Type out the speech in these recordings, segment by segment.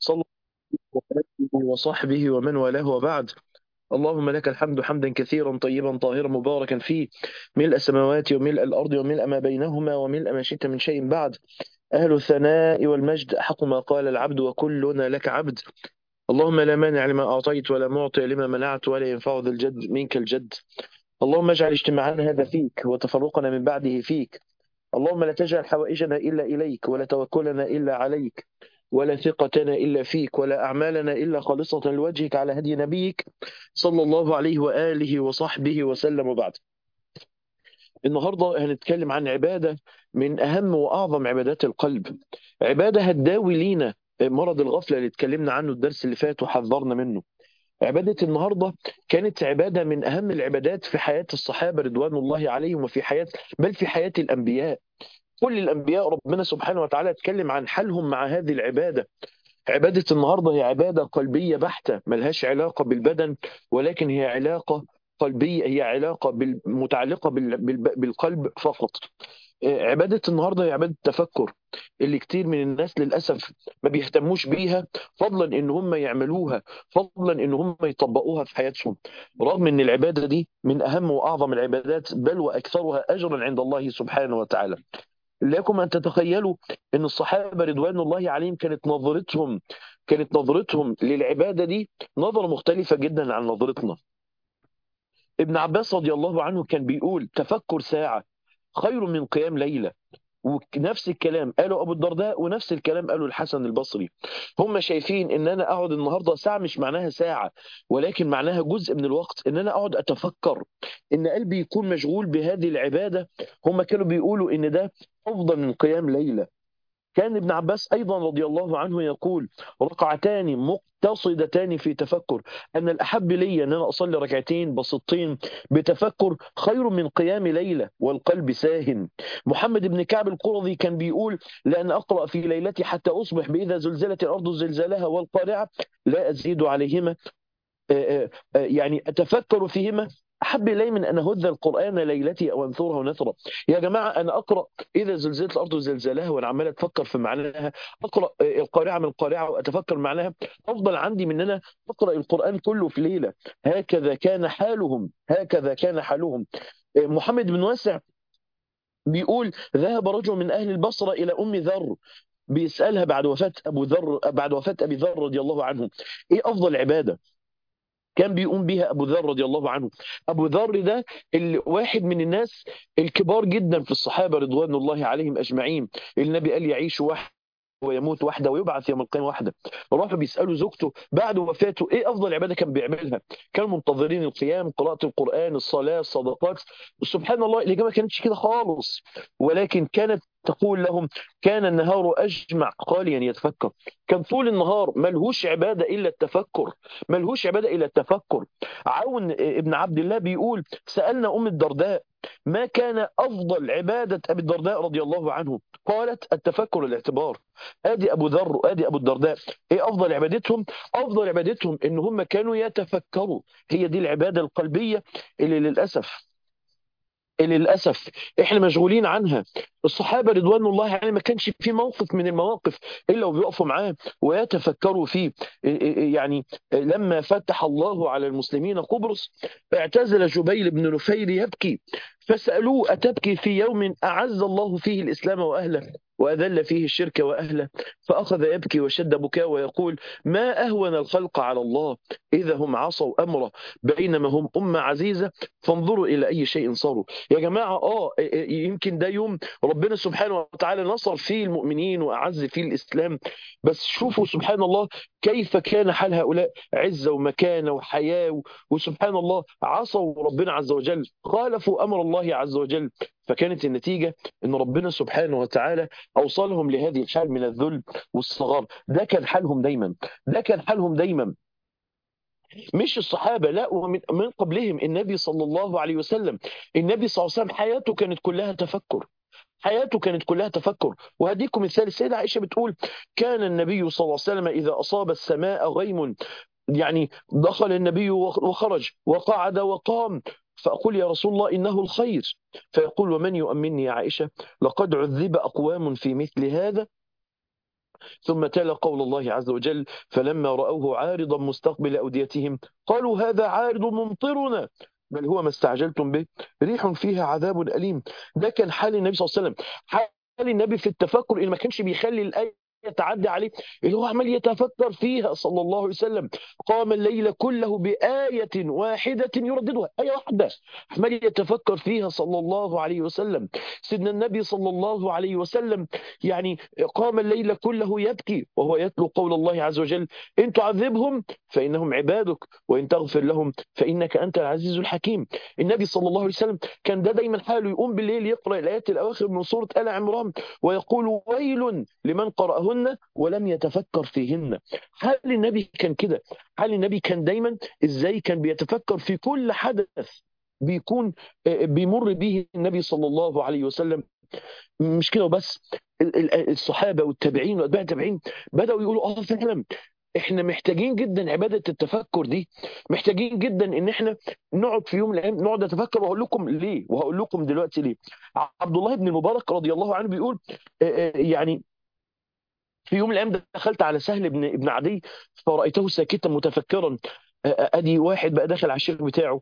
صلى الله عليه وصحبه ومن والاه وبعد اللهم لك الحمد حمدا كثيرا طيبا طاهرا مباركا فيه ملء السماوات وملء الأرض وملء ما بينهما وملء ما شئت من شيء بعد أهل الثناء والمجد أحق ما قال العبد وكلنا لك عبد اللهم لا مانع لما أعطيت ولا معطي لما منعت ولا ينفع ذا الجد منك الجد اللهم اجعل اجتماعنا هذا فيك وتفرقنا من بعده فيك اللهم لا تجعل حوائجنا إلا إليك ولا توكلنا إلا عليك ولا ثقتنا إلا فيك ولا أعمالنا إلا خالصة لوجهك على هدي نبيك صلى الله عليه وآله وصحبه وسلم وبعد النهاردة هنتكلم عن عبادة من أهم وأعظم عبادات القلب عبادة هتداوي لينا مرض الغفلة اللي اتكلمنا عنه الدرس اللي فات وحذرنا منه عبادة النهاردة كانت عبادة من أهم العبادات في حياة الصحابة رضوان الله عليهم وفي حياة بل في حياة الأنبياء كل الأنبياء ربنا سبحانه وتعالى اتكلم عن حالهم مع هذه العبادة عبادة النهاردة هي عبادة قلبية بحتة ملهاش علاقة بالبدن ولكن هي علاقة قلبية هي علاقة بال- متعلقة بال- بال- بالقلب فقط عبادة النهاردة هي عبادة التفكر اللي كتير من الناس للأسف ما بيهتموش بيها فضلا إن هم يعملوها فضلا إن هم يطبقوها في حياتهم رغم إن العبادة دي من أهم وأعظم العبادات بل وأكثرها أجرا عند الله سبحانه وتعالى لكم أن تتخيلوا أن الصحابة رضوان الله عليهم كانت نظرتهم كانت نظرتهم للعبادة دي نظرة مختلفة جدا عن نظرتنا ابن عباس رضي الله عنه كان بيقول تفكر ساعة خير من قيام ليلة ونفس الكلام قاله ابو الدرداء ونفس الكلام قاله الحسن البصري هم شايفين ان انا اقعد النهارده ساعه مش معناها ساعه ولكن معناها جزء من الوقت ان انا اقعد اتفكر ان قلبي يكون مشغول بهذه العباده هم كانوا بيقولوا ان ده افضل من قيام ليله كان ابن عباس ايضا رضي الله عنه يقول ركعتان مقتصدتان في تفكر ان الاحب لي ان انا اصلي ركعتين بسيطين بتفكر خير من قيام ليله والقلب ساهن محمد بن كعب القرظي كان بيقول لان اقرا في ليلتي حتى اصبح باذا زلزلت الارض زلزالها والقارعه لا ازيد عليهما آه، آه، يعني اتفكر فيهما احب الي من ان اهذ القران ليلتي او انثره نثرا يا جماعه انا اقرا اذا زلزلت الارض زلزالها وانا عمال اتفكر في معناها اقرا آه، القارعه من القارعه واتفكر معناها افضل عندي من ان انا اقرا القران كله في ليله هكذا كان حالهم هكذا كان حالهم آه، محمد بن واسع بيقول ذهب رجل من اهل البصره الى ام ذر بيسالها بعد وفاه ابو ذر بعد وفاه ابي ذر رضي الله عنه ايه افضل عباده كان بيقوم بيها ابو ذر رضي الله عنه ابو ذر ده اللي واحد من الناس الكبار جدا في الصحابه رضوان الله عليهم اجمعين النبي قال يعيش واحد ويموت واحده ويبعث يوم القيامه واحده راحوا بيسالوا زوجته بعد وفاته ايه افضل عباده كان بيعملها كانوا منتظرين القيام قراءه القران الصلاه الصدقات سبحان الله الاجابه ما كانتش كده خالص ولكن كانت تقول لهم كان النهار اجمع خاليا يتفكر كان طول النهار ملهوش عباده الا التفكر ملهوش عباده الا التفكر عون ابن عبد الله بيقول سالنا ام الدرداء ما كان افضل عباده ابي الدرداء رضي الله عنه قالت التفكر الاعتبار ادي ابو ذر وادي ابو الدرداء ايه افضل عبادتهم افضل عبادتهم ان هم كانوا يتفكروا هي دي العباده القلبيه اللي للاسف اللي للاسف احنا مشغولين عنها الصحابه رضوان الله عليهم ما كانش في موقف من المواقف الا وبيقفوا معاه ويتفكروا فيه يعني لما فتح الله على المسلمين قبرص اعتزل جبيل بن نفير يبكي فسالوه اتبكي في يوم اعز الله فيه الاسلام واهله واذل فيه الشرك واهله فاخذ يبكي وشد بكاء ويقول ما اهون الخلق على الله اذا هم عصوا امره بينما هم امه عزيزه فانظروا الى اي شيء صاروا يا جماعه اه يمكن ده يوم ربنا سبحانه وتعالى نصر فيه المؤمنين واعز فيه الاسلام بس شوفوا سبحان الله كيف كان حال هؤلاء عزه ومكانه وحياه وسبحان الله عصوا ربنا عز وجل خالفوا امر الله عز وجل فكانت النتيجه ان ربنا سبحانه وتعالى اوصلهم لهذه الحال من الذل والصغار ده كان حالهم دايما ده كان حالهم دايما مش الصحابه لا ومن من قبلهم النبي صلى الله عليه وسلم النبي صلى الله عليه وسلم حياته كانت كلها تفكر حياته كانت كلها تفكر وهديكم مثال السيدة عائشة بتقول كان النبي صلى الله عليه وسلم إذا أصاب السماء غيم يعني دخل النبي وخرج وقعد وقام فأقول يا رسول الله إنه الخير فيقول ومن يؤمنني يا عائشة لقد عذب أقوام في مثل هذا ثم تلا قول الله عز وجل فلما رأوه عارضا مستقبل أوديتهم قالوا هذا عارض ممطرنا بل هو ما استعجلتم به ريح فيها عذاب أليم ده كان حال النبي صلى الله عليه وسلم حال النبي في التفكر اللي ما كانش بيخلي الآية تعدي عليه اللي هو عمال يتفكر فيها صلى الله عليه وسلم قام الليل كله بآية واحدة يرددها آية واحدة عمال يتفكر فيها صلى الله عليه وسلم سيدنا النبي صلى الله عليه وسلم يعني قام الليل كله يبكي وهو يتلو قول الله عز وجل إن تعذبهم فإنهم عبادك وإن تغفر لهم فإنك أنت العزيز الحكيم النبي صلى الله عليه وسلم كان ده دايما حاله يقوم بالليل يقرأ الآيات الأواخر من سورة آل عمران ويقول ويل لمن قرأهن ولم يتفكر فيهن حال النبي كان كده حال النبي كان دايما ازاي كان بيتفكر في كل حدث بيكون بيمر به النبي صلى الله عليه وسلم مش كده وبس الصحابه والتابعين واتباع التابعين بداوا يقولوا اه فعلا احنا محتاجين جدا عباده التفكر دي محتاجين جدا ان احنا نقعد في يوم من الايام نقعد نتفكر وهقول لكم ليه وهقول لكم دلوقتي ليه عبد الله بن المبارك رضي الله عنه بيقول يعني في يوم من الايام دخلت على سهل بن ابن عدي فرأيته ساكتا متفكرا ادي واحد بقى داخل على الشيخ بتاعه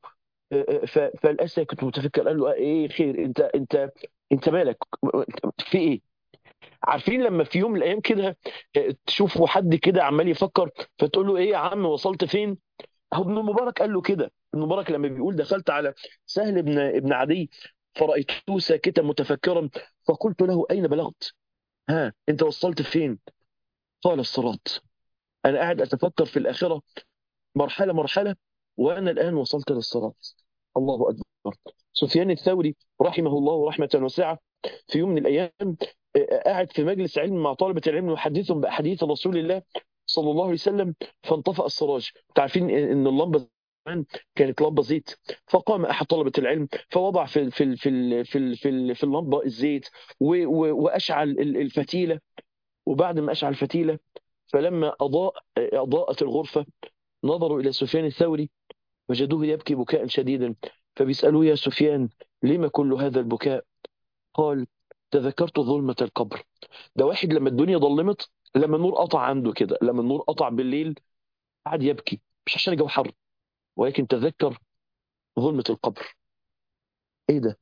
فلقاه ساكت متفكر قال له ايه خير انت انت انت مالك في ايه عارفين لما في يوم من الايام كده تشوفوا حد كده عمال يفكر فتقول له ايه يا عم وصلت فين هو ابن المبارك قال له كده ابن المبارك لما بيقول دخلت على سهل بن ابن عدي فرأيته ساكتا متفكرا فقلت له اين بلغت ها انت وصلت فين قال الصراط انا قاعد اتفكر في الاخره مرحله مرحله وانا الان وصلت للصراط الله اكبر سفيان الثوري رحمه الله رحمه واسعه في يوم من الايام قاعد في مجلس علم مع طلبه العلم يحدثهم باحاديث رسول الله صلى الله عليه وسلم فانطفأ السراج عارفين ان اللمبه كانت لمبه زيت فقام احد طلبه العلم فوضع في في في في في, في اللمبه الزيت واشعل الفتيله وبعد ما اشعل الفتيله فلما اضاء اضاءت الغرفه نظروا الى سفيان الثوري وجدوه يبكي بكاء شديدا فبيسالوه يا سفيان لما كل هذا البكاء قال تذكرت ظلمه القبر ده واحد لما الدنيا ظلمت لما النور قطع عنده كده لما النور قطع بالليل قعد يبكي مش عشان الجو حر ولكن تذكر ظلمة القبر ايه ده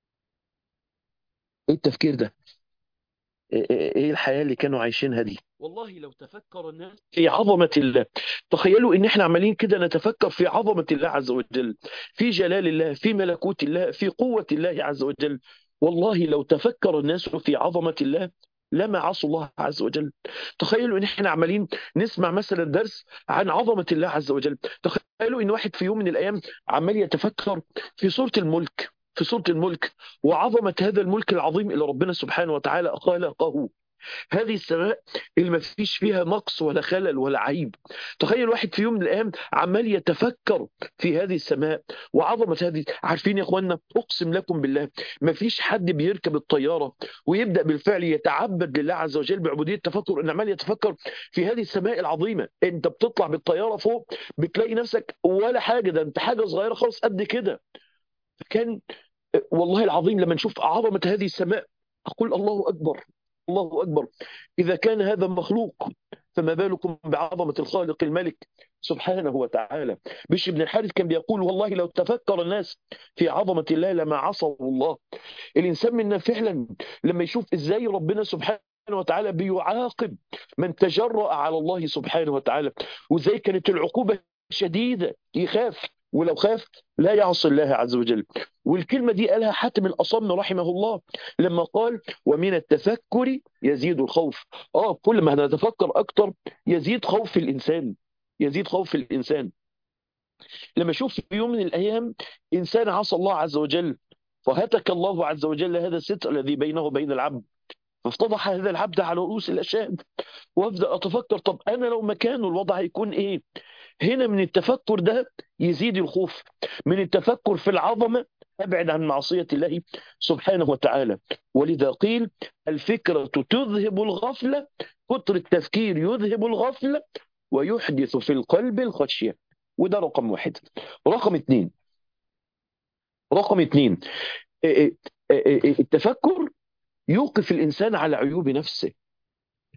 ايه التفكير ده ايه الحياة اللي كانوا عايشينها دي والله لو تفكر الناس في عظمة الله تخيلوا ان احنا عمالين كده نتفكر في عظمة الله عز وجل في جلال الله في ملكوت الله في قوة الله عز وجل والله لو تفكر الناس في عظمة الله لما عصوا الله عز وجل تخيلوا ان احنا عمالين نسمع مثلا درس عن عظمة الله عز وجل تخيلوا ان واحد في يوم من الايام عمال يتفكر في سورة الملك في سورة الملك وعظمة هذا الملك العظيم اللي ربنا سبحانه وتعالى خلقه هذه السماء اللي ما فيش فيها نقص ولا خلل ولا عيب تخيل واحد في يوم من الايام عمال يتفكر في هذه السماء وعظمه هذه عارفين يا اخوانا اقسم لكم بالله ما فيش حد بيركب الطياره ويبدا بالفعل يتعبد لله عز وجل بعبوديه التفكر ان عمال يتفكر في هذه السماء العظيمه انت بتطلع بالطياره فوق بتلاقي نفسك ولا حاجه ده انت حاجه صغيره خالص قد كده كان والله العظيم لما نشوف عظمه هذه السماء اقول الله اكبر الله أكبر إذا كان هذا مخلوق فما بالكم بعظمة الخالق الملك سبحانه وتعالى بش بن الحارث كان بيقول والله لو تفكر الناس في عظمة الله لما عصوا الله الإنسان منا فعلا لما يشوف إزاي ربنا سبحانه وتعالى بيعاقب من تجرأ على الله سبحانه وتعالى وإزاي كانت العقوبة شديدة يخاف ولو خاف لا يعصي الله عز وجل والكلمة دي قالها حاتم الأصم رحمه الله لما قال ومن التفكر يزيد الخوف آه كل ما نتفكر أكتر يزيد خوف الإنسان يزيد خوف الإنسان لما أشوف في يوم من الأيام إنسان عصى الله عز وجل فهتك الله عز وجل هذا الستر الذي بينه وبين العبد فافتضح هذا العبد على رؤوس الأشهاد وابدا اتفكر طب انا لو مكانه الوضع هيكون ايه هنا من التفكر ده يزيد الخوف من التفكر في العظمه ابعد عن معصيه الله سبحانه وتعالى ولذا قيل الفكره تذهب الغفله كتر التفكير يذهب الغفله ويحدث في القلب الخشيه وده رقم واحد رقم اثنين رقم اثنين التفكر يوقف الانسان على عيوب نفسه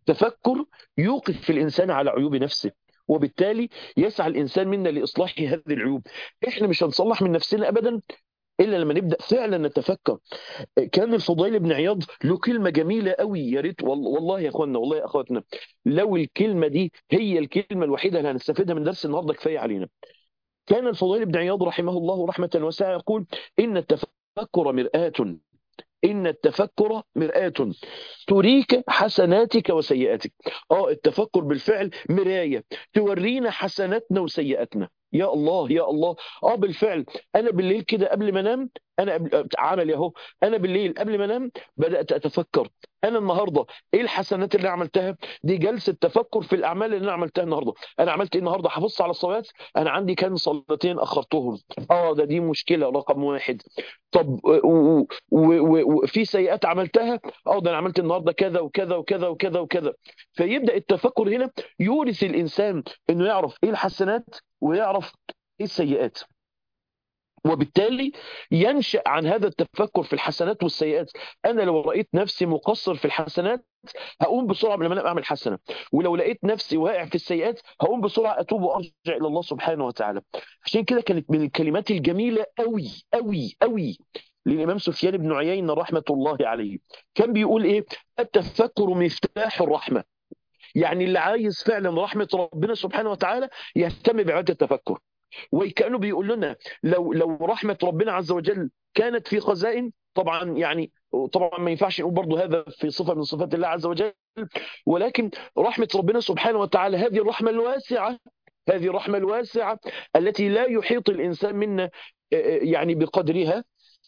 التفكر يوقف الانسان على عيوب نفسه وبالتالي يسعى الانسان منا لاصلاح هذه العيوب احنا مش هنصلح من نفسنا ابدا الا لما نبدا فعلا نتفكر كان الفضيل بن عياض له كلمه جميله قوي يا ريت والله يا اخوانا والله يا اخواتنا لو الكلمه دي هي الكلمه الوحيده اللي هنستفيدها من درس النهارده كفايه علينا كان الفضيل بن عياض رحمه الله رحمه واسعه يقول ان التفكر مرآة إن التفكر مرآة تريك حسناتك وسيئاتك اه التفكر بالفعل مراية تورينا حسناتنا وسيئاتنا يا الله يا الله اه بالفعل انا بالليل كده قبل ما انام انا قبل... عملي اهو انا بالليل قبل ما انام بدات اتفكر انا النهارده ايه الحسنات اللي عملتها دي جلسه تفكر في الاعمال اللي انا عملتها النهارده انا عملت ايه النهارده حافظت على الصلاه انا عندي كام صلاتين اخرتهم اه ده دي مشكله رقم واحد طب وفي سيئات عملتها اه ده انا عملت النهارده كذا وكذا وكذا وكذا وكذا فيبدا التفكر هنا يورث الانسان انه يعرف ايه الحسنات ويعرف ايه السيئات وبالتالي ينشأ عن هذا التفكر في الحسنات والسيئات أنا لو رأيت نفسي مقصر في الحسنات هقوم بسرعة لما أنا أعمل حسنة ولو لقيت نفسي واقع في السيئات هقوم بسرعة أتوب وأرجع إلى الله سبحانه وتعالى عشان كده كانت من الكلمات الجميلة أوي أوي أوي للإمام سفيان بن عيينة رحمة الله عليه كان بيقول إيه التفكر مفتاح الرحمة يعني اللي عايز فعلا رحمة ربنا سبحانه وتعالى يهتم بعبادة التفكر وكانه بيقول لنا لو لو رحمه ربنا عز وجل كانت في خزائن طبعا يعني طبعا ما ينفعش نقول برضه هذا في صفه من صفات الله عز وجل ولكن رحمه ربنا سبحانه وتعالى هذه الرحمه الواسعه هذه الرحمه الواسعه التي لا يحيط الانسان منا يعني بقدرها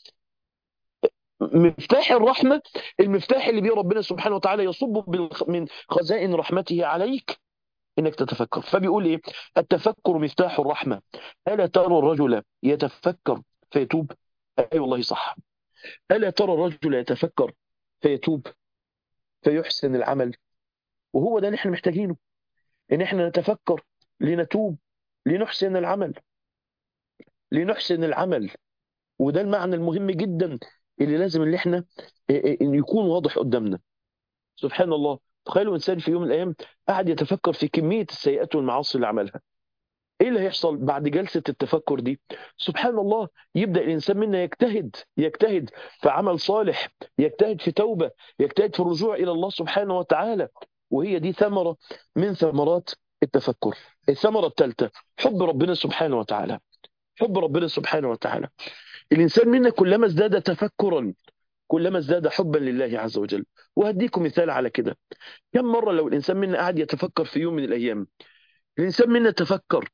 مفتاح الرحمه المفتاح اللي بيه ربنا سبحانه وتعالى يصب من خزائن رحمته عليك انك تتفكر فبيقول ايه التفكر مفتاح الرحمه الا ترى الرجل يتفكر فيتوب اي أيوة والله صح الا ترى الرجل يتفكر فيتوب فيحسن العمل وهو ده اللي احنا محتاجينه ان احنا نتفكر لنتوب لنحسن العمل لنحسن العمل وده المعنى المهم جدا اللي لازم اللي احنا ان يكون واضح قدامنا سبحان الله تخيلوا انسان في يوم من الايام قاعد يتفكر في كميه السيئات والمعاصي اللي عملها ايه اللي هيحصل بعد جلسه التفكر دي سبحان الله يبدا الانسان منا يجتهد يجتهد في عمل صالح يجتهد في توبه يجتهد في الرجوع الى الله سبحانه وتعالى وهي دي ثمره من ثمرات التفكر الثمره الثالثه حب ربنا سبحانه وتعالى حب ربنا سبحانه وتعالى الانسان منا كلما ازداد تفكرا كلما ازداد حبا لله عز وجل وهديكم مثال على كده كم مرة لو الإنسان منا قاعد يتفكر في يوم من الأيام الإنسان منا تفكر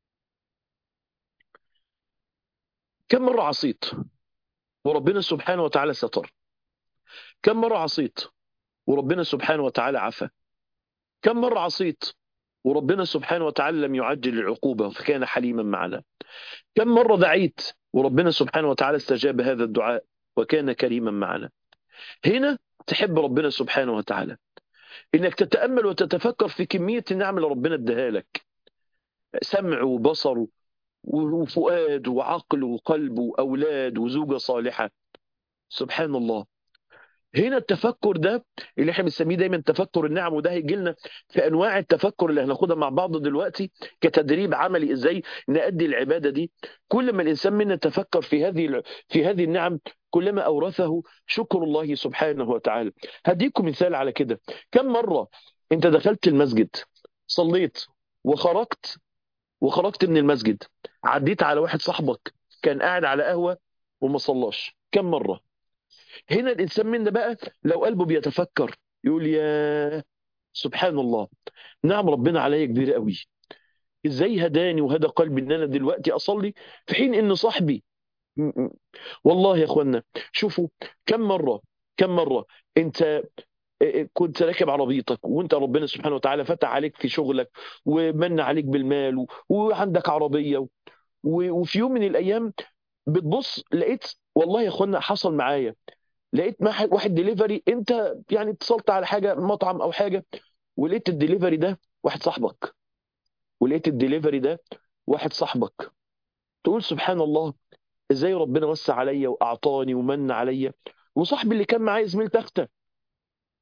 كم مرة عصيت وربنا سبحانه وتعالى ستر كم مرة عصيت وربنا سبحانه وتعالى عفى كم مرة عصيت وربنا سبحانه وتعالى لم يعجل العقوبة فكان حليما معنا كم مرة دعيت وربنا سبحانه وتعالى استجاب هذا الدعاء وكان كريما معنا هنا تحب ربنا سبحانه وتعالى انك تتامل وتتفكر في كميه النعم اللي ربنا اداها لك سمع وبصر وفؤاد وعقل وقلب واولاد وزوجه صالحه سبحان الله هنا التفكر ده اللي احنا بنسميه دايما تفكر النعم وده هيجي لنا في انواع التفكر اللي هناخدها مع بعض دلوقتي كتدريب عملي ازاي نأدي العباده دي كل ما الانسان منا تفكر في هذه في هذه النعم كلما اورثه شكر الله سبحانه وتعالى هديكم مثال على كده كم مره انت دخلت المسجد صليت وخرجت وخرجت من المسجد عديت على واحد صاحبك كان قاعد على قهوه وما صلاش كم مره هنا الانسان منا بقى لو قلبه بيتفكر يقول يا سبحان الله نعم ربنا عليا كبيره قوي ازاي هداني وهدى قلبي ان انا دلوقتي اصلي في حين ان صاحبي والله يا اخوانا شوفوا كم مره كم مره انت كنت راكب عربيتك وانت ربنا سبحانه وتعالى فتح عليك في شغلك ومن عليك بالمال وعندك عربيه وفي يوم من الايام بتبص لقيت والله يا اخوانا حصل معايا لقيت واحد ديليفري انت يعني اتصلت على حاجه مطعم او حاجه ولقيت الديليفري ده واحد صاحبك ولقيت الديليفري ده واحد صاحبك تقول سبحان الله ازاي ربنا وسع عليا واعطاني ومن عليا وصاحبي اللي كان معايا زميل تخته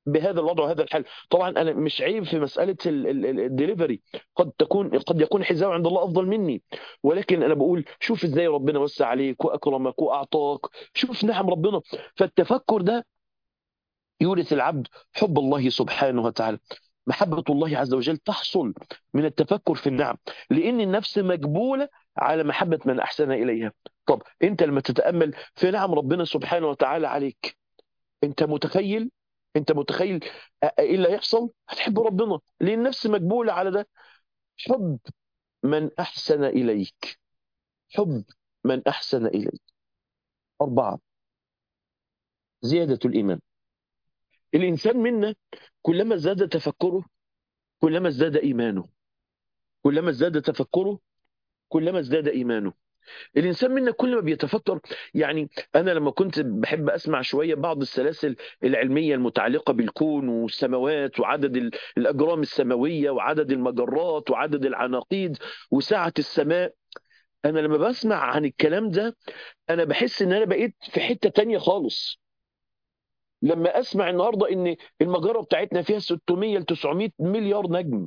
بهذا الوضع وهذا الحال طبعا انا مش عيب في مساله الدليفري قد تكون قد يكون حذاء عند الله افضل مني ولكن انا بقول شوف ازاي ربنا وسع عليك واكرمك واعطاك شوف نعم ربنا فالتفكر ده يورث العبد حب الله سبحانه وتعالى محبة الله عز وجل تحصل من التفكر في النعم لأن النفس مجبولة على محبة من أحسن إليها طب أنت لما تتأمل في نعم ربنا سبحانه وتعالى عليك أنت متخيل أنت متخيل إيه اللي هيحصل هتحب ربنا لأن النفس مجبولة على ده حب من أحسن إليك حب من أحسن إليك أربعة زيادة الإيمان الإنسان منا كلما ازداد تفكره كلما ازداد إيمانه كلما ازداد تفكره كلما ازداد إيمانه الإنسان منا كل ما بيتفكر يعني أنا لما كنت بحب أسمع شوية بعض السلاسل العلمية المتعلقة بالكون والسماوات وعدد الأجرام السماوية وعدد المجرات وعدد العناقيد وسعة السماء أنا لما بسمع عن الكلام ده أنا بحس إن أنا بقيت في حتة تانية خالص لما اسمع النهارده ان المجره بتاعتنا فيها 600 ل 900 مليار نجم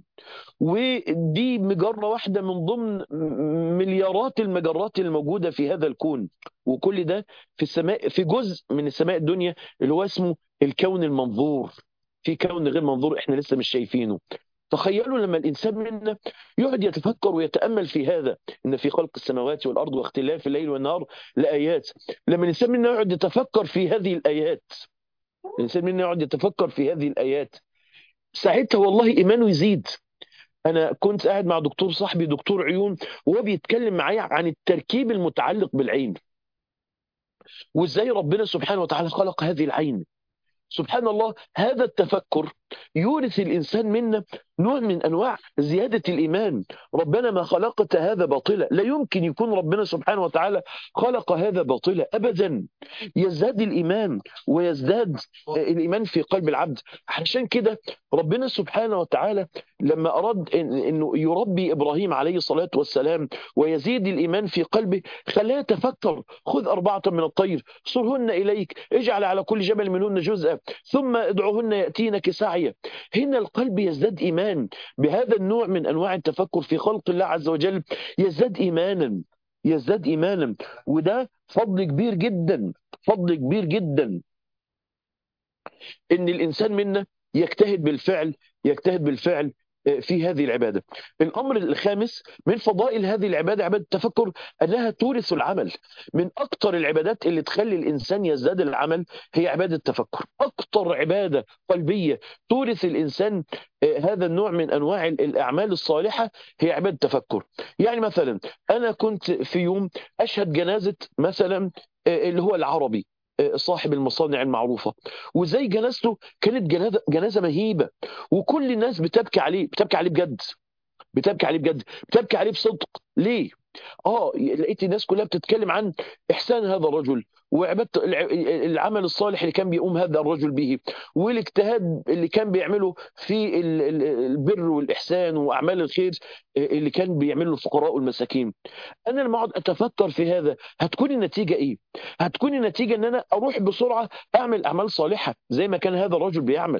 ودي مجره واحده من ضمن مليارات المجرات الموجوده في هذا الكون وكل ده في السماء في جزء من السماء الدنيا اللي هو اسمه الكون المنظور في كون غير منظور احنا لسه مش شايفينه تخيلوا لما الانسان منا يقعد يتفكر ويتامل في هذا ان في خلق السماوات والارض واختلاف الليل والنهار لايات لما الانسان منا يقعد يتفكر في هذه الايات الانسان منا يقعد يتفكر في هذه الايات ساعتها والله ايمانه يزيد انا كنت قاعد مع دكتور صاحبي دكتور عيون وهو بيتكلم معايا عن التركيب المتعلق بالعين وازاي ربنا سبحانه وتعالى خلق هذه العين سبحان الله هذا التفكر يورث الإنسان منا نوع من أنواع زيادة الإيمان ربنا ما خلقت هذا باطلا لا يمكن يكون ربنا سبحانه وتعالى خلق هذا باطلا أبدا يزداد الإيمان ويزداد الإيمان في قلب العبد عشان كده ربنا سبحانه وتعالى لما أراد أنه يربي إبراهيم عليه الصلاة والسلام ويزيد الإيمان في قلبه خلاه يتفكر خذ أربعة من الطير صرهن إليك اجعل على كل جبل منهن جزءا ثم ادعوهن يأتينك سعيا هنا القلب يزداد إيمان بهذا النوع من أنواع التفكر في خلق الله عز وجل يزداد إيمانا يزداد إيمانا وده فضل كبير جدا فضل كبير جدا ان الانسان منا يجتهد بالفعل يجتهد بالفعل في هذه العبادة الأمر الخامس من فضائل هذه العبادة عبادة التفكر أنها تورث العمل من أكثر العبادات اللي تخلي الإنسان يزداد العمل هي عبادة التفكر أكثر عبادة قلبية تورث الإنسان هذا النوع من أنواع الأعمال الصالحة هي عبادة التفكر يعني مثلا أنا كنت في يوم أشهد جنازة مثلا اللي هو العربي صاحب المصانع المعروفة وزي جنازته كانت جنازة, جنازة مهيبة وكل الناس بتبكي عليه بتبكي عليه بجد بتبكي عليه بجد بتبكي عليه بصدق ليه اه لقيت الناس كلها بتتكلم عن احسان هذا الرجل وعباده العمل الصالح اللي كان بيقوم هذا الرجل به والاجتهاد اللي كان بيعمله في البر والاحسان واعمال الخير اللي كان بيعمله الفقراء والمساكين انا لما اقعد اتفكر في هذا هتكون النتيجه ايه هتكون النتيجه ان انا اروح بسرعه اعمل اعمال صالحه زي ما كان هذا الرجل بيعمل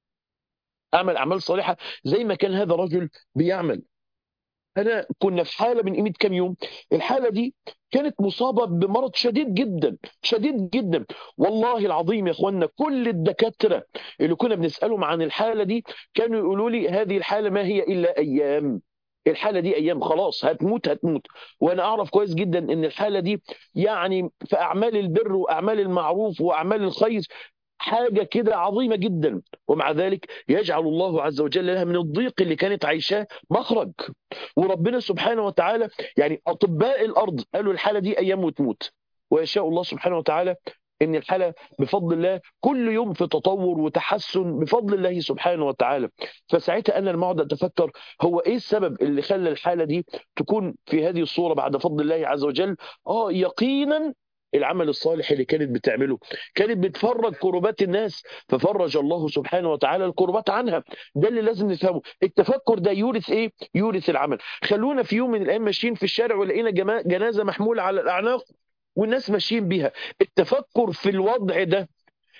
اعمل اعمال صالحه زي ما كان هذا الرجل بيعمل انا كنا في حاله من قيمه كام يوم الحاله دي كانت مصابه بمرض شديد جدا شديد جدا والله العظيم يا اخوانا كل الدكاتره اللي كنا بنسالهم عن الحاله دي كانوا يقولوا لي هذه الحاله ما هي الا ايام الحالة دي أيام خلاص هتموت هتموت وأنا أعرف كويس جدا أن الحالة دي يعني في أعمال البر وأعمال المعروف وأعمال الخير حاجة كده عظيمة جدا ومع ذلك يجعل الله عز وجل لها من الضيق اللي كانت عايشاه مخرج وربنا سبحانه وتعالى يعني أطباء الأرض قالوا الحالة دي أيام وتموت ويشاء الله سبحانه وتعالى ان الحاله بفضل الله كل يوم في تطور وتحسن بفضل الله سبحانه وتعالى فساعتها انا لما اقعد اتفكر هو ايه السبب اللي خلى الحاله دي تكون في هذه الصوره بعد فضل الله عز وجل اه يقينا العمل الصالح اللي كانت بتعمله كانت بتفرج كربات الناس ففرج الله سبحانه وتعالى الكربات عنها ده اللي لازم نفهمه التفكر ده يورث ايه يورث العمل خلونا في يوم من الايام ماشيين في الشارع ولقينا جنازه محموله على الاعناق والناس ماشيين بيها التفكر في الوضع ده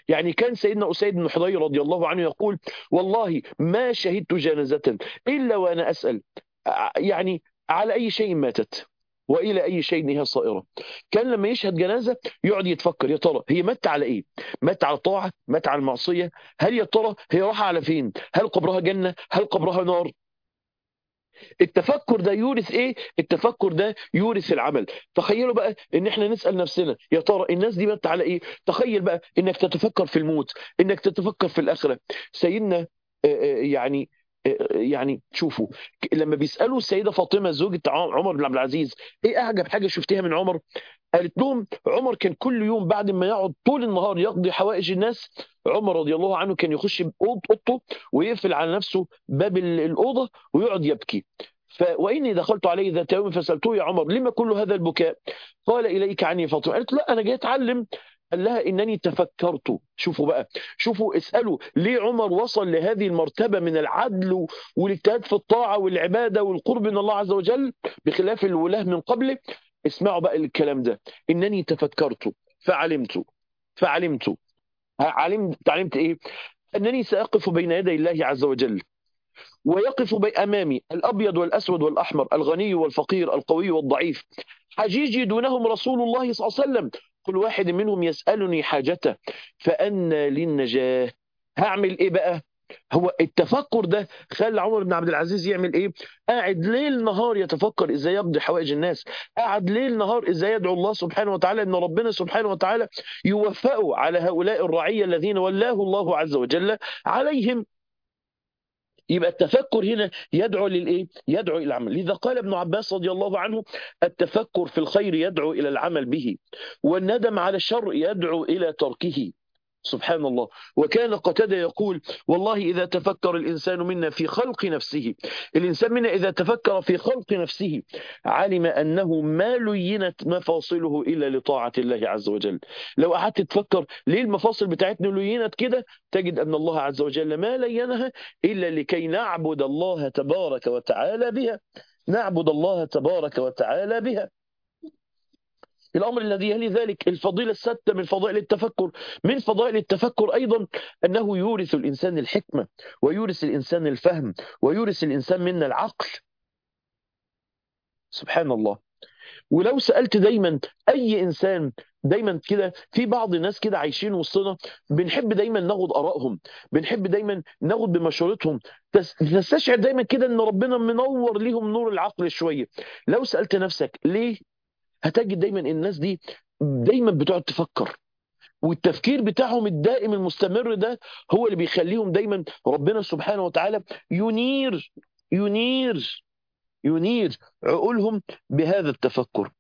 يعني كان سيدنا أسيد بن حضير رضي الله عنه يقول والله ما شهدت جنازة إلا وأنا أسأل يعني على أي شيء ماتت والى اي شيء هي صائره كان لما يشهد جنازه يقعد يتفكر يا ترى هي مات على ايه مات على الطاعه مات على المعصيه هل يا ترى هي راح على فين هل قبرها جنه هل قبرها نار التفكر ده يورث ايه التفكر ده يورث العمل تخيلوا بقى ان احنا نسال نفسنا يا ترى الناس دي مات على ايه تخيل بقى انك تتفكر في الموت انك تتفكر في الاخره سيدنا يعني يعني شوفوا لما بيسالوا السيده فاطمه زوجة عمر بن عبد العزيز ايه اعجب حاجه شفتيها من عمر قالت لهم عمر كان كل يوم بعد ما يقعد طول النهار يقضي حوائج الناس عمر رضي الله عنه كان يخش اوضته ويقفل على نفسه باب الاوضه ويقعد يبكي ف... واني دخلت عليه ذات يوم فسالته يا عمر لما كل هذا البكاء؟ قال اليك عني فاطمه قالت لا انا جاي اتعلم قال لها انني تفكرت شوفوا بقى شوفوا اسالوا ليه عمر وصل لهذه المرتبه من العدل والاجتهاد في الطاعه والعباده والقرب من الله عز وجل بخلاف الولاه من قبله اسمعوا بقى الكلام ده انني تفكرت فعلمت فعلمت علمت علمت ايه انني ساقف بين يدي الله عز وجل ويقف امامي الابيض والاسود والاحمر الغني والفقير القوي والضعيف حجيجي دونهم رسول الله صلى الله عليه وسلم كل واحد منهم يسالني حاجته فانا للنجاه هعمل ايه بقى هو التفكر ده خلى عمر بن عبد العزيز يعمل ايه؟ قاعد ليل نهار يتفكر ازاي يقضي حوائج الناس، قاعد ليل نهار ازاي يدعو الله سبحانه وتعالى ان ربنا سبحانه وتعالى يوفقه على هؤلاء الرعيه الذين ولاه الله عز وجل عليهم. يبقى التفكر هنا يدعو للايه؟ يدعو الى العمل، لذا قال ابن عباس رضي الله عنه: التفكر في الخير يدعو الى العمل به، والندم على الشر يدعو الى تركه. سبحان الله وكان قتادة يقول والله إذا تفكر الإنسان منا في خلق نفسه الإنسان منا إذا تفكر في خلق نفسه علم أنه ما لينت مفاصله إلا لطاعة الله عز وجل لو قعدت تفكر ليه المفاصل بتاعتنا لينت كده تجد أن الله عز وجل ما لينها إلا لكي نعبد الله تبارك وتعالى بها نعبد الله تبارك وتعالى بها الأمر الذي يلي ذلك الفضيلة الستة من فضائل التفكر من فضائل التفكر أيضا أنه يورث الإنسان الحكمة ويورث الإنسان الفهم ويورث الإنسان منا العقل سبحان الله ولو سألت دايما أي إنسان دايما كده في بعض الناس كده عايشين وسطنا بنحب دايما ناخد ارائهم بنحب دايما ناخد بمشورتهم تستشعر دايما كده ان ربنا منور ليهم نور العقل شويه لو سالت نفسك ليه هتجد دايما الناس دي دايما بتقعد تفكر والتفكير بتاعهم الدائم المستمر ده هو اللي بيخليهم دايما ربنا سبحانه وتعالى ينير ينير ينير عقولهم بهذا التفكر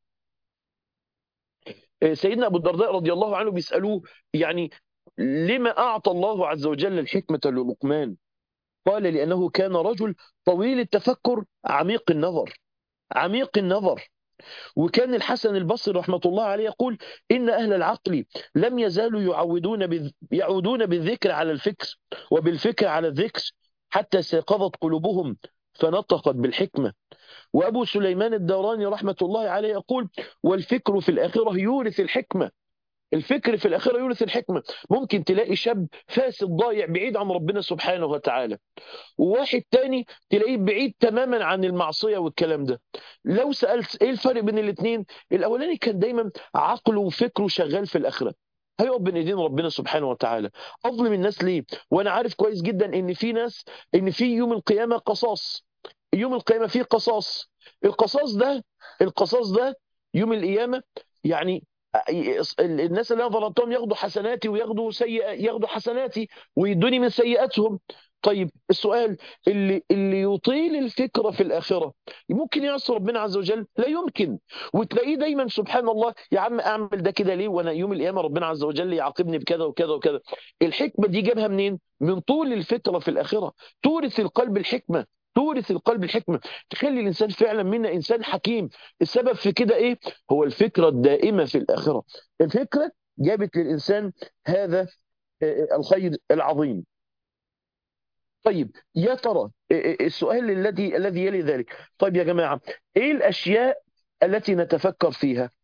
سيدنا ابو الدرداء رضي الله عنه بيسالوه يعني لما اعطى الله عز وجل الحكمه للقمان قال لانه كان رجل طويل التفكر عميق النظر عميق النظر وكان الحسن البصري رحمة الله عليه يقول إن أهل العقل لم يزالوا يعودون بذ... يعودون بالذكر على الفكر وبالفكر على الذكر حتى استيقظت قلوبهم فنطقت بالحكمة وأبو سليمان الدوراني رحمة الله عليه يقول والفكر في الآخرة يورث الحكمة الفكر في الآخرة يورث الحكمة ممكن تلاقي شاب فاسد ضايع بعيد عن ربنا سبحانه وتعالى وواحد تاني تلاقيه بعيد تماما عن المعصية والكلام ده لو سألت ايه الفرق بين الاثنين الاولاني كان دايما عقله وفكره شغال في الآخرة هيقف بين ايدين ربنا سبحانه وتعالى اظلم الناس ليه وانا عارف كويس جدا ان في ناس ان في يوم القيامة قصاص يوم القيامة فيه قصاص القصاص ده القصاص ده يوم القيامة يعني الناس اللي انا ظلمتهم ياخدوا حسناتي وياخدوا سيئة ياخدوا حسناتي ويدوني من سيئاتهم طيب السؤال اللي اللي يطيل الفكرة في الآخرة ممكن يعصي ربنا عز وجل لا يمكن وتلاقيه دايما سبحان الله يا عم أعمل ده كده ليه وأنا يوم القيامة ربنا عز وجل يعاقبني بكذا وكذا وكذا الحكمة دي جابها منين من طول الفكرة في الآخرة تورث القلب الحكمة تورث القلب الحكمة تخلي الإنسان فعلا منا إنسان حكيم السبب في كده إيه هو الفكرة الدائمة في الآخرة الفكرة جابت للإنسان هذا الخير العظيم طيب يا ترى السؤال الذي الذي يلي ذلك طيب يا جماعة ايه الاشياء التي نتفكر فيها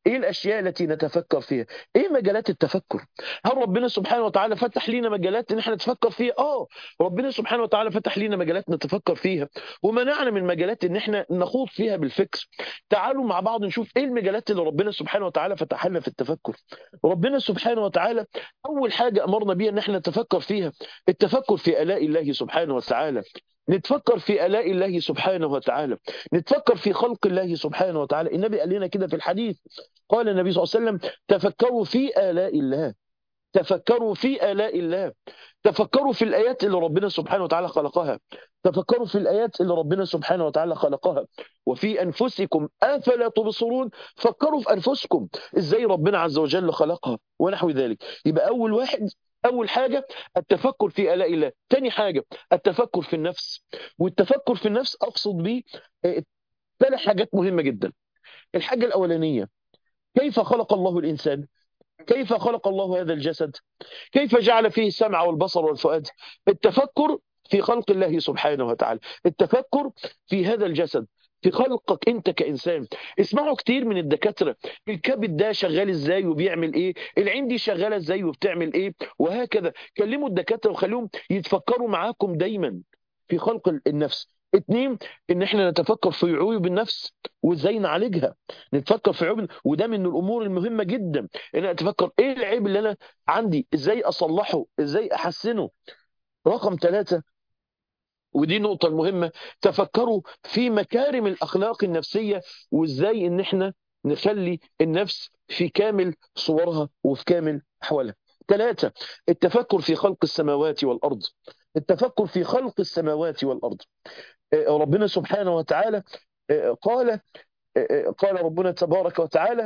ايه الاشياء التي نتفكر فيها ايه مجالات التفكر هل ربنا سبحانه وتعالى فتح لنا مجالات ان احنا نتفكر فيها اه ربنا سبحانه وتعالى فتح لنا مجالات نتفكر فيها ومنعنا من مجالات ان احنا نخوض فيها بالفكر تعالوا مع بعض نشوف ايه المجالات اللي ربنا سبحانه وتعالى فتح لنا في التفكر ربنا سبحانه وتعالى اول حاجه امرنا بيها ان احنا نتفكر فيها التفكر في الاء الله سبحانه وتعالى نتفكر في آلاء الله سبحانه وتعالى نتفكر في خلق الله سبحانه وتعالى النبي قال لنا كده في الحديث قال النبي صلى الله عليه وسلم تفكروا في آلاء الله تفكروا في آلاء الله تفكروا في الآيات اللي ربنا سبحانه وتعالى خلقها تفكروا في الآيات اللي ربنا سبحانه وتعالى خلقها وفي أنفسكم أفلا تبصرون فكروا في أنفسكم إزاي ربنا عز وجل خلقها ونحو ذلك يبقى أول واحد أول حاجة التفكر في آلاء الله تاني حاجة التفكر في النفس والتفكر في النفس أقصد به ثلاث حاجات مهمة جدا الحاجة الأولانية كيف خلق الله الإنسان كيف خلق الله هذا الجسد كيف جعل فيه السمع والبصر والفؤاد التفكر في خلق الله سبحانه وتعالى التفكر في هذا الجسد في خلقك انت كانسان اسمعوا كتير من الدكاتره الكبد ده شغال ازاي وبيعمل ايه العين دي شغاله ازاي وبتعمل ايه وهكذا كلموا الدكاتره وخليهم يتفكروا معاكم دايما في خلق النفس اتنين ان احنا نتفكر في عيوب النفس وازاي نعالجها نتفكر في عيوب وده من الامور المهمه جدا ان انا اتفكر ايه العيب اللي انا عندي ازاي اصلحه ازاي احسنه رقم ثلاثة ودي النقطة المهمة تفكروا في مكارم الأخلاق النفسية وإزاي إن إحنا نخلي النفس في كامل صورها وفي كامل أحوالها ثلاثة التفكر في خلق السماوات والأرض التفكر في خلق السماوات والأرض ربنا سبحانه وتعالى قال قال ربنا تبارك وتعالى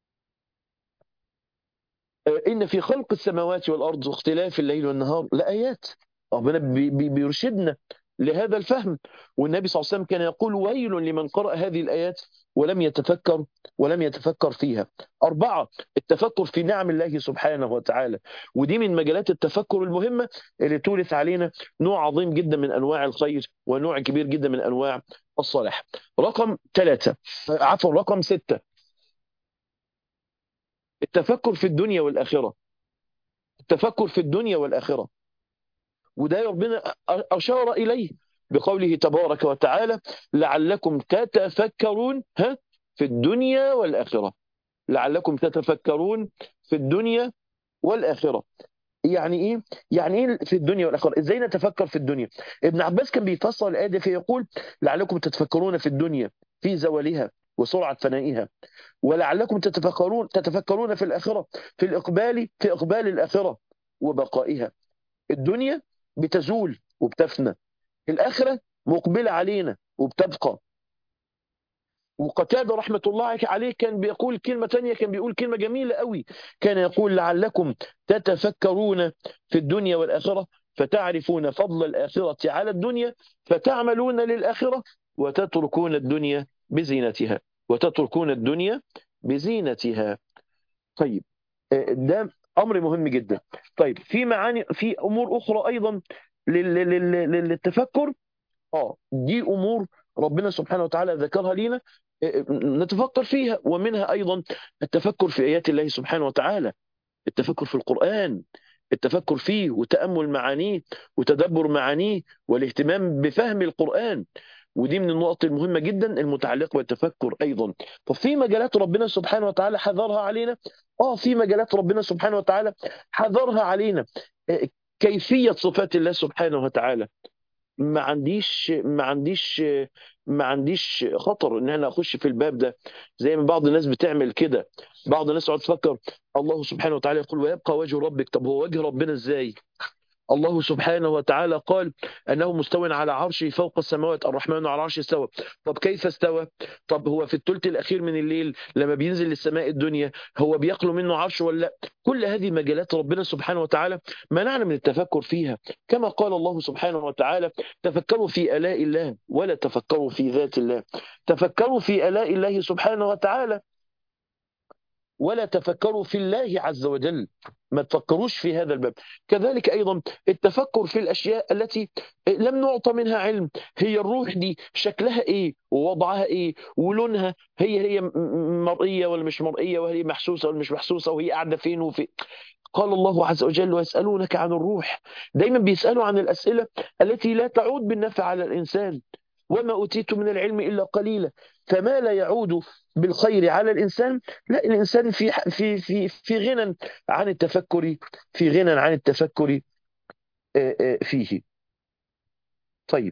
إن في خلق السماوات والأرض واختلاف الليل والنهار لآيات ربنا بيرشدنا لهذا الفهم والنبي صلى الله عليه وسلم كان يقول ويل لمن قرأ هذه الآيات ولم يتفكر ولم يتفكر فيها أربعة التفكر في نعم الله سبحانه وتعالى ودي من مجالات التفكر المهمة اللي تورث علينا نوع عظيم جدا من أنواع الخير ونوع كبير جدا من أنواع الصلاح رقم ثلاثة عفوا رقم ستة التفكر في الدنيا والآخرة التفكر في الدنيا والآخرة وده ربنا أشار إليه بقوله تبارك وتعالى لعلكم تتفكرون ها في الدنيا والآخرة لعلكم تتفكرون في الدنيا والآخرة يعني ايه يعني ايه في الدنيا والاخره ازاي نتفكر في الدنيا ابن عباس كان بيفسر الايه دي فيقول لعلكم تتفكرون في الدنيا في زوالها وسرعه فنائها ولعلكم تتفكرون تتفكرون في الاخره في الاقبال في اقبال الاخره وبقائها الدنيا بتزول وبتفنى الآخرة مقبلة علينا وبتبقى وقتادة رحمة الله عليه كان بيقول كلمة تانية كان بيقول كلمة جميلة قوي كان يقول لعلكم تتفكرون في الدنيا والآخرة فتعرفون فضل الآخرة على الدنيا فتعملون للآخرة وتتركون الدنيا بزينتها وتتركون الدنيا بزينتها طيب ده امر مهم جدا طيب في معاني في امور اخرى ايضا للتفكر اه دي امور ربنا سبحانه وتعالى ذكرها لنا نتفكر فيها ومنها ايضا التفكر في ايات الله سبحانه وتعالى التفكر في القران التفكر فيه وتامل معانيه وتدبر معانيه والاهتمام بفهم القران ودي من النقط المهمة جدا المتعلقة بالتفكر أيضا طب في مجالات ربنا سبحانه وتعالى حذرها علينا آه في مجالات ربنا سبحانه وتعالى حذرها علينا كيفية صفات الله سبحانه وتعالى ما عنديش ما عنديش ما عنديش خطر ان انا اخش في الباب ده زي ما بعض الناس بتعمل كده بعض الناس تقعد تفكر الله سبحانه وتعالى يقول ويبقى وجه ربك طب هو وجه ربنا ازاي الله سبحانه وتعالى قال أنه مستو على عرشه فوق السماوات الرحمن على عرشه استوى طب كيف استوى طب هو في الثلث الأخير من الليل لما بينزل للسماء الدنيا هو بيخلو منه عرش ولا لا كل هذه مجالات ربنا سبحانه وتعالى منعنا من التفكر فيها كما قال الله سبحانه وتعالى تفكروا في آلاء الله ولا تفكروا في ذات الله تفكروا في آلاء الله سبحانه وتعالى ولا تفكروا في الله عز وجل ما تفكروش في هذا الباب كذلك أيضا التفكر في الأشياء التي لم نعطى منها علم هي الروح دي شكلها إيه ووضعها إيه ولونها هي هي مرئية ولا مش مرئية وهي محسوسة ولا مش محسوسة وهي قاعدة فين وفي قال الله عز وجل ويسألونك عن الروح دايما بيسألوا عن الأسئلة التي لا تعود بالنفع على الإنسان وما أوتيت من العلم إلا قليلا فما لا يعود بالخير على الإنسان لا الإنسان في في في في غنى عن التفكر في غنى عن التفكر فيه طيب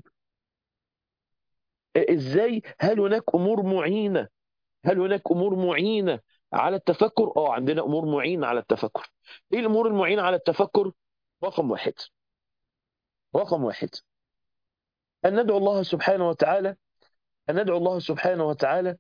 ازاي هل هناك امور معينه هل هناك امور معينه على التفكر اه عندنا امور معينه على التفكر ايه الامور المعينه على التفكر رقم واحد رقم واحد ان ندعو الله سبحانه وتعالى ان ندعو الله سبحانه وتعالى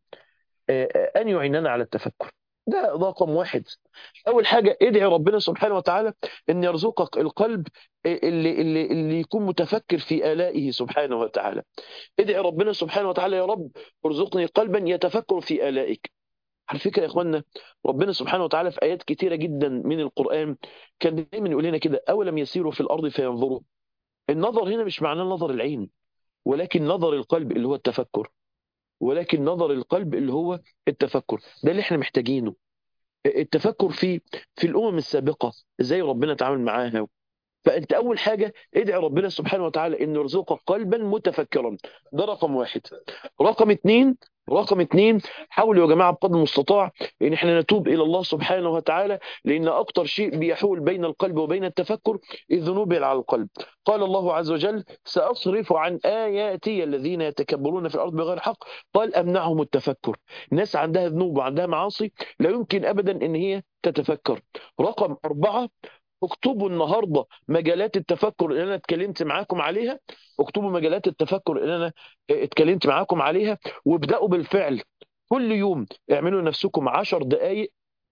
ان يعيننا على التفكر ده رقم واحد اول حاجه ادعي ربنا سبحانه وتعالى ان يرزقك القلب اللي اللي اللي يكون متفكر في الائه سبحانه وتعالى ادعي ربنا سبحانه وتعالى يا رب ارزقني قلبا يتفكر في الائك على فكره يا اخوانا ربنا سبحانه وتعالى في ايات كتيره جدا من القران كان دايما يقول لنا كده اولم يسيروا في الارض فينظروا النظر هنا مش معناه نظر العين ولكن نظر القلب اللي هو التفكر ولكن نظر القلب اللي هو التفكر ده اللي احنا محتاجينه التفكر في في الامم السابقه ازاي ربنا تعامل معاها فانت اول حاجه ادعي ربنا سبحانه وتعالى انه يرزقك قلبا متفكرا ده رقم واحد رقم اثنين رقم اثنين حاولوا يا جماعه بقدر المستطاع ان احنا نتوب الى الله سبحانه وتعالى لان اكتر شيء بيحول بين القلب وبين التفكر الذنوب على القلب قال الله عز وجل ساصرف عن اياتي الذين يتكبرون في الارض بغير حق قال امنعهم التفكر ناس عندها ذنوب وعندها معاصي لا يمكن ابدا ان هي تتفكر رقم أربعة اكتبوا النهارده مجالات التفكر اللي انا اتكلمت معاكم عليها اكتبوا مجالات التفكر اللي انا اتكلمت معاكم عليها وابداوا بالفعل كل يوم اعملوا لنفسكم 10 دقائق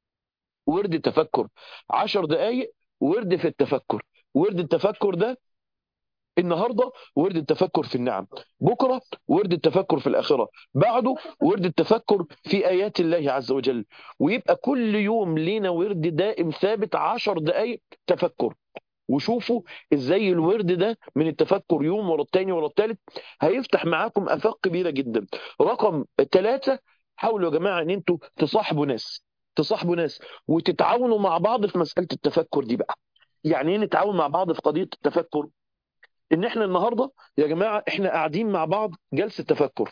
ورد تفكر 10 دقائق ورد في التفكر ورد التفكر ده النهارده ورد التفكر في النعم بكره ورد التفكر في الاخره بعده ورد التفكر في ايات الله عز وجل ويبقى كل يوم لينا ورد دائم ثابت عشر دقائق تفكر وشوفوا ازاي الورد ده من التفكر يوم ورا التاني ورا التالت هيفتح معاكم افاق كبيره جدا رقم ثلاثة حاولوا يا جماعه ان انتوا تصاحبوا ناس تصاحبوا ناس وتتعاونوا مع بعض في مساله التفكر دي بقى يعني ايه نتعاون مع بعض في قضيه التفكر ان احنا النهارده يا جماعه احنا قاعدين مع بعض جلسه تفكر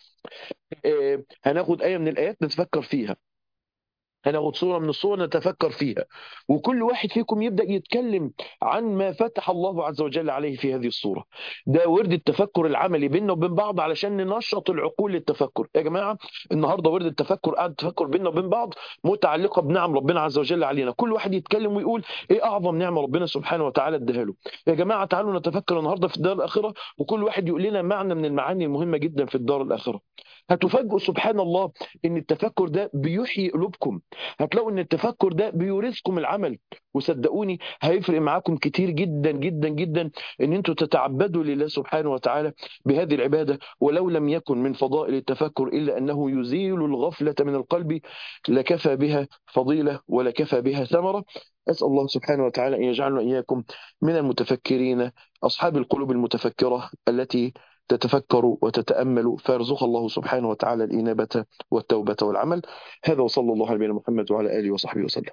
اه هناخد ايه من الايات نتفكر فيها هناخد صوره من الصور نتفكر فيها وكل واحد فيكم يبدا يتكلم عن ما فتح الله عز وجل عليه في هذه الصوره ده ورد التفكر العملي بيننا وبين بعض علشان ننشط العقول للتفكر يا جماعه النهارده ورد التفكر قاعد التفكر بيننا وبين بعض متعلقه بنعم ربنا عز وجل علينا كل واحد يتكلم ويقول ايه اعظم نعمه ربنا سبحانه وتعالى اداها له يا جماعه تعالوا نتفكر النهارده في الدار الاخره وكل واحد يقول لنا معنى من المعاني المهمه جدا في الدار الاخره هتفاجئوا سبحان الله ان التفكر ده بيحيي قلوبكم هتلاقوا ان التفكر ده بيورثكم العمل وصدقوني هيفرق معاكم كتير جدا جدا جدا ان انتوا تتعبدوا لله سبحانه وتعالى بهذه العباده ولو لم يكن من فضائل التفكر الا انه يزيل الغفله من القلب لكفى بها فضيله ولكفى بها ثمره أسأل الله سبحانه وتعالى أن يجعلنا إياكم من المتفكرين أصحاب القلوب المتفكرة التي تتفكر وتتأمل فيرزق الله سبحانه وتعالى الإنابة والتوبة والعمل هذا وصلى الله على نبينا محمد وعلى آله وصحبه وسلم